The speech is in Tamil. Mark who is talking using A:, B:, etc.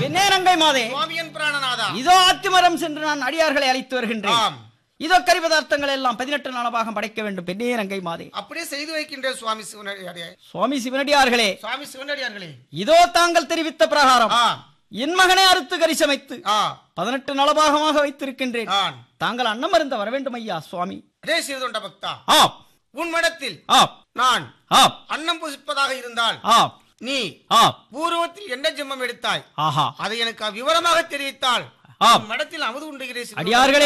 A: பெண்ணே நங்கை மாதே
B: சுவாமியன் பிராணநாதா
A: இதோ ஆத்திமரம் சென்று நான் அடியார்களை அழைத்து வருகின்றேன்
B: ஆம்
A: இதோ கறி பதார்த்தங்கள் எல்லாம் பதினெட்டு நாளபாகம் படைக்க வேண்டும் பெண்ணே நங்கை மாதே
B: அப்படியே செய்து வைக்கின்ற சுவாமி சிவனடியாரே
A: சுவாமி சிவனடியார்களே
B: சுவாமி சிவனடியார்களே
A: இதோ தாங்கள் தெரிவித்த பிரகாரம்
B: ஆ
A: என் மகனை அறுத்து கறி சமைத்து
B: ஆ
A: பதினெட்டு நலபாகமாக வைத்திருக்கின்றேன்
B: ஆன்
A: தாங்கள் அன்னம் அருந்த வர வேண்டும் ஐயா சுவாமி
B: அதே சிறுதொண்ட பக்தா
A: ஆப்
B: உன் மடத்தில்
A: ஆப்
B: நான்
A: ஆப்
B: அன்னம் புசிப்பதாக இருந்தால்
A: ஆப்
B: நீ
A: ஆப்
B: பூர்வத்தில் என்ன ஜென்மம் எடுத்தாய்
A: ஆஹா
B: அதை எனக்கு விவரமாக தெரிவித்தால்
A: ஆம்.
B: உன் மடத்தில் அமுது உண்டுகிறேன்
A: அடியார்களே